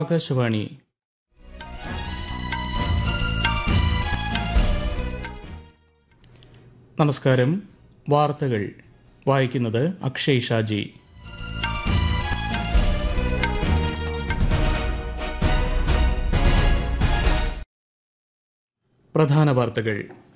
ആകാശവാണി നമസ്കാരം വാർത്തകൾ വായിക്കുന്നത് അക്ഷയ് ഷാജി പ്രധാന വാർത്തകൾ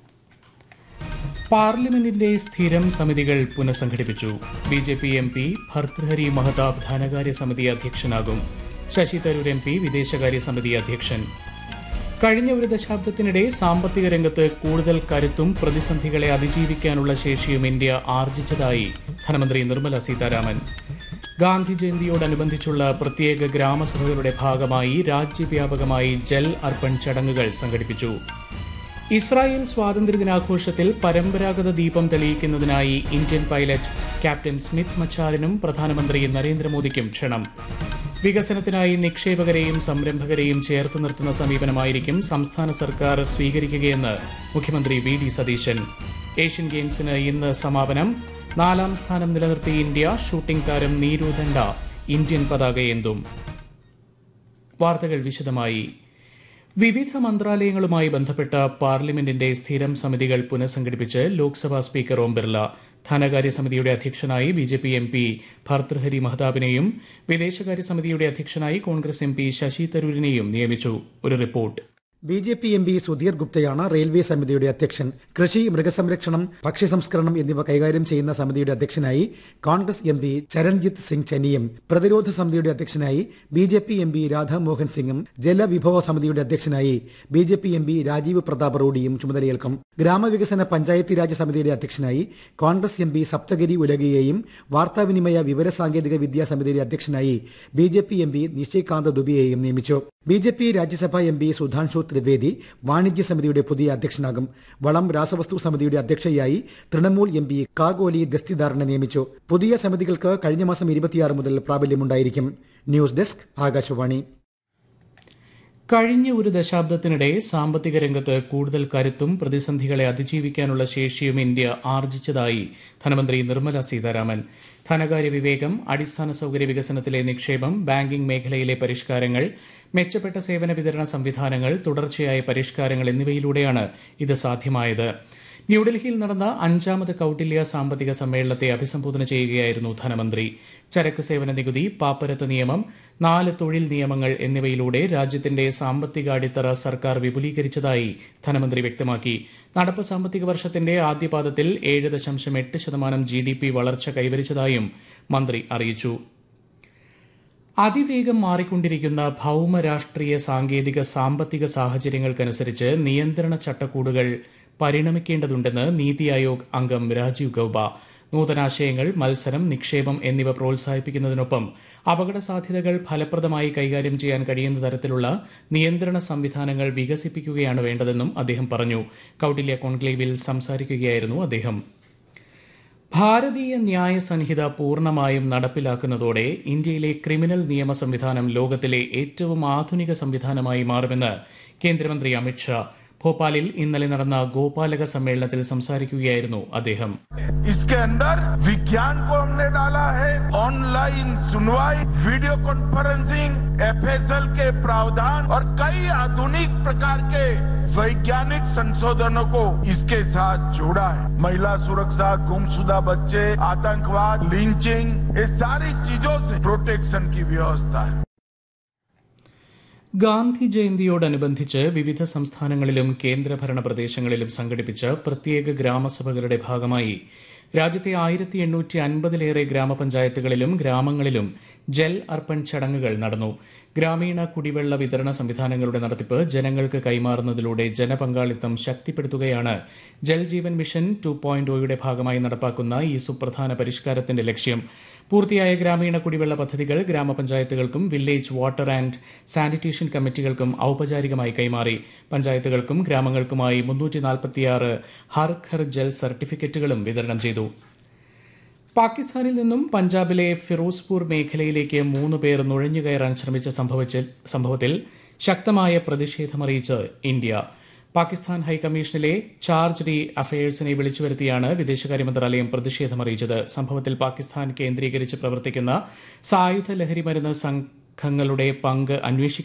പാർലമെന്റിന്റെ സ്ഥിരം സമിതികൾ പുനഃസംഘടിപ്പിച്ചു B J P M P Bhartruhari Mahtab ധനകാര്യ സമിതി അധ്യക്ഷനാകും ശശി തരൂർ എം പി വിദേശകാര്യ സമിതി അധ്യക്ഷൻ കഴിഞ്ഞ ഒരു ദശാബ്ദത്തിനിടെ സാമ്പത്തിക രംഗത്ത് കൂടുതൽ കരുത്തും പ്രതിസന്ധികളെ അതിജീവിക്കാനുള്ള ശേഷിയും ഇന്ത്യ ആർജിച്ചതായി ധനമന്ത്രി നിർമ്മല സീതാരാമൻ ഗാന്ധി ജയന്തിയോടനുബന്ധിച്ചുള്ള പ്രത്യേക ഗ്രാമസഭകളുടെ ഭാഗമായി രാജ്യവ്യാപകമായി ജൽ അർപ്പൺ ചടങ്ങുകൾ സംഘടിപ്പിച്ചു ഇസ്രായേൽ സ്വാതന്ത്ര്യദിനാഘോഷത്തിൽ പരമ്പരാഗത ദീപം തെളിയിക്കുന്നതിനായി ഇന്ത്യൻ പൈലറ്റ് ക്യാപ്റ്റൻ സ്മിത്ത് മച്ചാറിനും പ്രധാനമന്ത്രി നരേന്ദ്രമോദിക്കും ക്ഷണം വികസനത്തിനായി നിക്ഷേപകരെയും സംരംഭകരെയും ചേർത്ത് നിർത്തുന്ന സമീപനമായിരിക്കും സംസ്ഥാന സർക്കാർ സ്വീകരിക്കുകയെന്ന് മുഖ്യമന്ത്രി വി ഡി സതീശൻ ഏഷ്യൻ ഗെയിംസിന് ഇന്ന് സമാപനം നാലാം സ്ഥാനം നിലനിർത്തി ഇന്ത്യ ഷൂട്ടിംഗ് താരം നീരു ദണ്ഡ ഇന്ത്യൻ പതാകയേന്തും വാർത്തകൾ വിശദമായി വിവിധ മന്ത്രാലയങ്ങളുമായി ബന്ധപ്പെട്ട പാർലമെന്റിന്റെ സ്ഥിരം സമിതികൾ പുനഃസംഘടിപ്പിച്ച് ലോക്സഭാ സ്പീക്കർ ഓം ബിർല ധനകാര്യ സമിതിയുടെ അധ്യക്ഷനായി B J P M P Bhartruhari മഹതാബിനെയും വിദേശകാര്യ സമിതിയുടെ അധ്യക്ഷനായി കോൺഗ്രസ് എം പി ശശി തരൂരിനെയും നിയമിച്ചു ഒരു report B J P M P Sudheer ഗുപ്തയാണ് റെയിൽവേ സമിതിയുടെ അധ്യക്ഷൻ കൃഷി മൃഗസംരക്ഷണം ഭക്ഷ്യസംസ്കരണം എന്നിവ കൈകാര്യം ചെയ്യുന്ന സമിതിയുടെ അധ്യക്ഷനായി കോൺഗ്രസ് എം പി ചരൺജിത്ത് സിംഗ് ചനിയും പ്രതിരോധ സമിതിയുടെ അധ്യക്ഷനായി B J P M P Radhamohan സിംഗും ജലവിഭവ സമിതിയുടെ അധ്യക്ഷനായി B J P M P Rajiv Pratap റോഡിയും ചുമതലയേൽക്കും ഗ്രാമവികസന പഞ്ചായത്തി രാജ് സമിതിയുടെ അധ്യക്ഷനായി കോൺഗ്രസ് എം പി സപ്തഗിരി ഉലഗയെയും വാർത്താവിനിമയ വിവരസാങ്കേതിക വിദ്യാ സമിതിയുടെ അധ്യക്ഷനായി B J P M P Nishikant ദുബിയെയും നിയമിച്ചു B J P Rajya Sabha M P Sudhanshu Trivedi വാണിജ്യ സമിതിയുടെ പുതിയ അധ്യക്ഷനാകും വളം രാസവസ്തു സമിതിയുടെ അധ്യക്ഷയായി തൃണമൂൽ എം പി കാഗോലി ദസ്തിദാറിനെ നിയമിച്ചു പുതിയ സമിതികൾക്ക് കഴിഞ്ഞ മാസം ഇരുപത്തിയാറ് മുതൽ പ്രാബല്യമുണ്ടായിരിക്കും ന്യൂസ് ഡെസ്ക് ആകാശവാണി കഴിഞ്ഞ ഒരു ദശാബ്ദത്തിനിടെ സാമ്പത്തിക രംഗത്ത് കൂടുതൽ കരുത്തും പ്രതിസന്ധികളെ അതിജീവിക്കാനുള്ള ശേഷിയും ഇന്ത്യ ആർജിച്ചതായി ധനമന്ത്രി നിർമ്മല സീതാരാമൻ ധനകാര്യ വിവേകം അടിസ്ഥാന സൌകര്യ വികസനത്തിലെ നിക്ഷേപം ബാങ്കിംഗ് മേഖലയിലെ പരിഷ്കാരങ്ങൾ മെച്ചപ്പെട്ട സേവന വിതരണ സംവിധാനങ്ങൾ തുടർച്ചയായ പരിഷ്കാരങ്ങൾ എന്നിവയിലൂടെയാണ് ഇത് സാധ്യമായത് ന്യൂഡൽഹിയിൽ നടന്ന അഞ്ചാമത് കൌട്ടില്യ സാമ്പത്തിക സമ്മേളനത്തെ അഭിസംബോധന ചെയ്യുകയായിരുന്നു ധനമന്ത്രി ചരക്ക് സേവന നികുതി പാപ്പരത്ത് നിയമം നാല് തൊഴിൽ നിയമങ്ങൾ എന്നിവയിലൂടെ രാജ്യത്തിന്റെ സാമ്പത്തിക അടിത്തറ സർക്കാർ വിപുലീകരിച്ചതായി ധനമന്ത്രി വ്യക്തമാക്കി നടപ്പ് സാമ്പത്തിക വർഷത്തിന്റെ ആദ്യപാദത്തിൽ ഏഴ് ദശാംശം എട്ട് ശതമാനം ജി ഡി പി വളർച്ച കൈവരിച്ചതായും മന്ത്രി അറിയിച്ചു അതിവേഗം മാറിക്കൊണ്ടിരിക്കുന്ന ഭൌമ രാഷ്ട്രീയ സാങ്കേതിക സാമ്പത്തിക സാഹചര്യങ്ങൾക്കനുസരിച്ച് നിയന്ത്രണ ചട്ടക്കൂടുകൾ പരിണമിക്കേണ്ടതുണ്ടെന്ന് നീതി ആയോഗ് അംഗം രാജീവ് ഗൌബ നൂതനാശയങ്ങൾ മത്സരം നിക്ഷേപം എന്നിവ പ്രോത്സാഹിപ്പിക്കുന്നതിനൊപ്പം അപകട സാധ്യതകൾ ഫലപ്രദമായി കൈകാര്യം ചെയ്യാൻ കഴിയുന്ന തരത്തിലുള്ള നിയന്ത്രണ സംവിധാനങ്ങൾ വികസിപ്പിക്കുകയാണ് വേണ്ടതെന്നും അദ്ദേഹം പറഞ്ഞു കൌട്ടില്യ കോൺക്ലേവിൽ സംസാരിക്കുകയായിരുന്നു അദ്ദേഹം ഭാരതീയ ന്യായ സംഹിത പൂർണ്ണമായും നടപ്പിലാക്കുന്നതോടെ ഇന്ത്യയിലെ ക്രിമിനൽ നിയമ സംവിധാനം ലോകത്തിലെ ഏറ്റവും ആധുനിക സംവിധാനമായി മാറുമെന്ന് കേന്ദ്രമന്ത്രി അമിത്ഷാ ഭോപ്പാലിൽ ഇന്നലെ നടന്ന ഗോപാലക സമ്മേളനത്തിൽ സംസാരിക്കുകയായിരുന്നു അദ്ദേഹം इसके अंदर विज्ञान को हमने डाला है ऑनलाइन सुनवाई वीडियो कॉन्फ्रेंसिंग एफएसएल के प्रावधान और कई आधुनिक प्रकार के वैज्ञानिक संशोधनों को इसके साथ जोड़ा है महिला सुरक्षा गुमशुदा बच्चे आतंकवाद लिंचिंग ये सारी चीजों से प्रोटेक्शन की व्यवस्था है ഗാന്ധി ജയന്തിയോടനുബന്ധിച്ച് വിവിധ സംസ്ഥാനങ്ങളിലും കേന്ദ്രഭരണ പ്രദേശങ്ങളിലും സംഘടിപ്പിച്ച പ്രത്യേക ഗ്രാമസഭകളുടെ ഭാഗമായി രാജ്യത്തെ ആയിരത്തി എണ്ണൂറ്റി അൻപതിലേറെ ഗ്രാമപഞ്ചായത്തുകളിലും ഗ്രാമങ്ങളിലും ജൽ അർപ്പൺ ചടങ്ങുകൾ നടന്നു ഗ്രാമീണ കുടിവെള്ള വിതരണ സംവിധാനങ്ങളുടെ നടത്തിപ്പ് ജനങ്ങൾക്ക് കൈമാറുന്നതിലൂടെ ജനപങ്കാളിത്തം ശക്തിപ്പെടുത്തുകയാണ് Jal Jeevan mission two point ഒയുടെ ഭാഗമായി നടപ്പാക്കുന്ന ഈ സുപ്രധാന പരിഷ്കാരത്തിന്റെ ലക്ഷ്യം പൂർത്തിയായ ഗ്രാമീണ കുടിവെള്ള പദ്ധതികൾ ഗ്രാമപഞ്ചായത്തുകൾക്കും വില്ലേജ് വാട്ടർ ആൻഡ് സാനിറ്റേഷൻ കമ്മിറ്റികൾക്കും ഔപചാരികമായി കൈമാറി പഞ്ചായത്തുകൾക്കും ഗ്രാമങ്ങൾക്കുമായി മുന്നൂറ്റി നാൽപ്പത്തിയാറ് ഹർ ഘർ ജൽ സർട്ടിഫിക്കറ്റുകളും വിതരണം ചെയ്തു പാകിസ്ഥാനിൽ നിന്നും പഞ്ചാബിലെ ഫിറോസ്പൂർ മേഖലയിലേക്ക് മൂന്ന് പേർ നുഴഞ്ഞുകയറാൻ ശ്രമിച്ച സംഭവത്തിൽ ശക്തമായ പ്രതിഷേധമറിയിച്ച് ഇന്ത്യ പാകിസ്ഥാൻ ഹൈക്കമ്മീഷനിലെ ചാർജ് ഡി അഫയേഴ്സിനെ വിളിച്ചു വരുത്തിയാണ് വിദേശകാര്യ മന്ത്രാലയം പ്രതിഷേധമറിയിച്ചത് സംഭവത്തിൽ പാകിസ്ഥാൻ കേന്ദ്രീകരിച്ച് പ്രവർത്തിക്കുന്ന സായുധ ലഹരി മരുന്ന് സംഘങ്ങളുടെ പങ്ക് അന്വേഷിക്കും